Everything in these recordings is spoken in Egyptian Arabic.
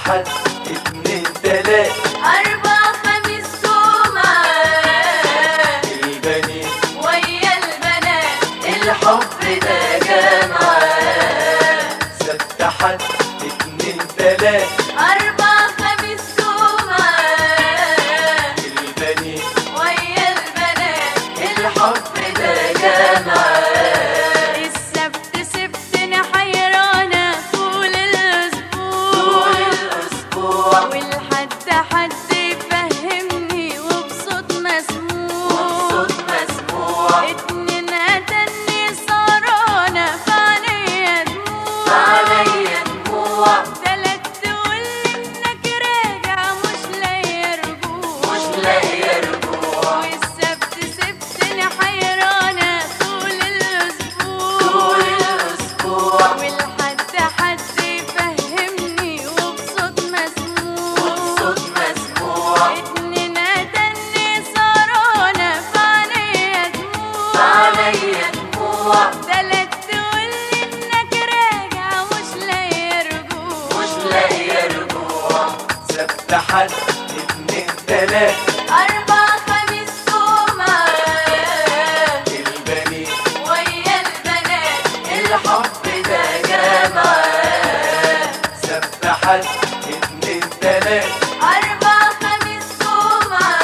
حد اتنين تلات أربع خميس جمعة البنين ويا البنات الحب ده جامعة سبت حد اتنين تلات أربع خميس جمعة البنين ويا البنات الحب ده جامعة السبت سبتني حيرانة طول الأسبوع طول الأسبوع والحد حد يفهمني وبصوت مسموع صوت مسموع اتنين قتلني سهرانة فعليا دموع عليا دموع تلات تقولي انك راجع مش لاقي رجوع مش لاقي رجوع والسبت سبتني حيرانة طول الأسبوع طول الأسبوع والحد حد يفهمني وبصوت مسموع صوت مسموع اتنين قتلني سهرانة فعليا دموع عليا دموع تلات تقولي انك راجع مش لاقي رجوع مش لاقي رجوع سبت حد اتنين تلات أربع خميس جمعة البنين ويا البنات الحب ده جامعة سبت حد اتنين تلات أربع خميس جمعة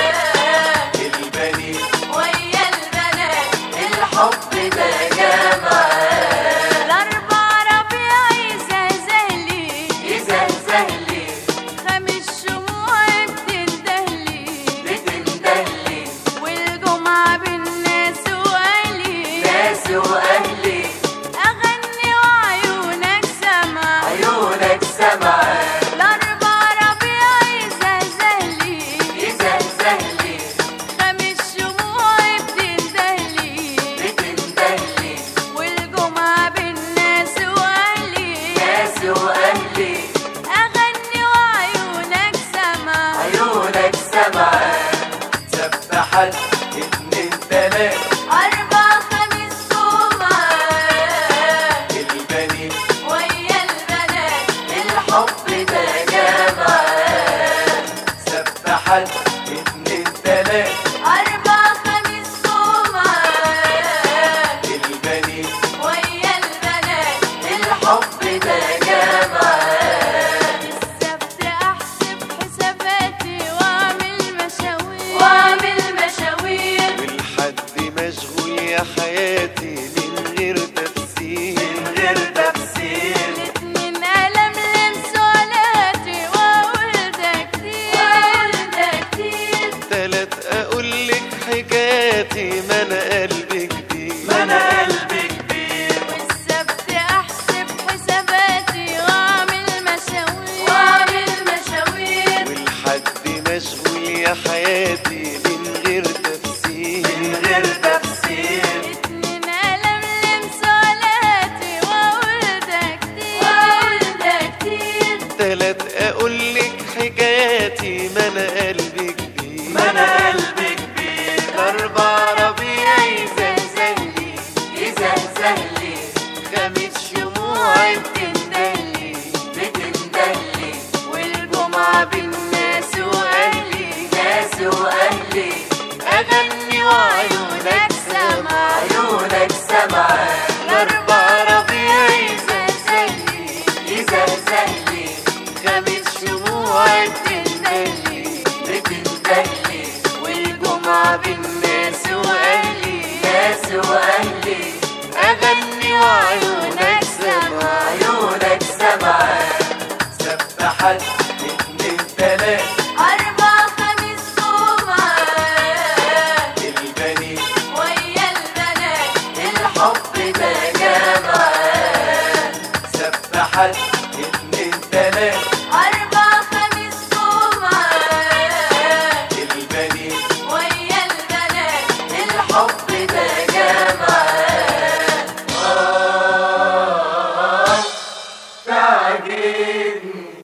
البنين ويا البنات الحب ده جامعة الأربع ربيع يزهزهلي يزهزهلي خمس شموع بتندهلي بتندهلي والجمعة بالناس وأهلي ناس وأهلي أغني وعيونك سمع عيونك سمعة الأربع ربيع يزهزهلي يزهزهلي خمس شموع بتندهلي بتندهلي والجمعة بالناس وأهلي ناس وأهلي أغني وعيونك سمع عيونك سمعة سبت حد اتنين تلات أربع خميس جمعة البنين ويا البنات الحب ده جامعة سبت حد اتنين تلات أربع خميس جمعة البنين ويا البنات الحب ده جامعة السبت أحسب حساباتي وأعمل مشاوير وأعمل مشاوير والحد مشغول يا حياتي من غير تفسير من غير تفسير الاتنين قلم لمس ولاتي وأقول ده كتير وأقول ده كتير تلات اقول لك حكاياتي ما انا قلبي كبير ما انا قلبي كبير والسبت احسب حساباتي واعمل مشاوير واعمل مشاوير والحد مشغول يا حياتي من غير تفسير من غير تفسير اتنين قلم لمس ولاتي واقول ده كتير واقول ده كتير تلات اقول لك حكاياتي ما انا قلبي كبير ما انا قلبي كبير اربع ربيع يزهزهلي يزهزهلي خميس شموع بتندلي بتندهلي والجمعة بالناس واهلي ناس وأهلي اغني وعيونك سمع عيونك سمعة الاربع ربيع يزهزهلي يزهزهلي خميس شموع بتندهلي بتندهلي والجمعة بالناس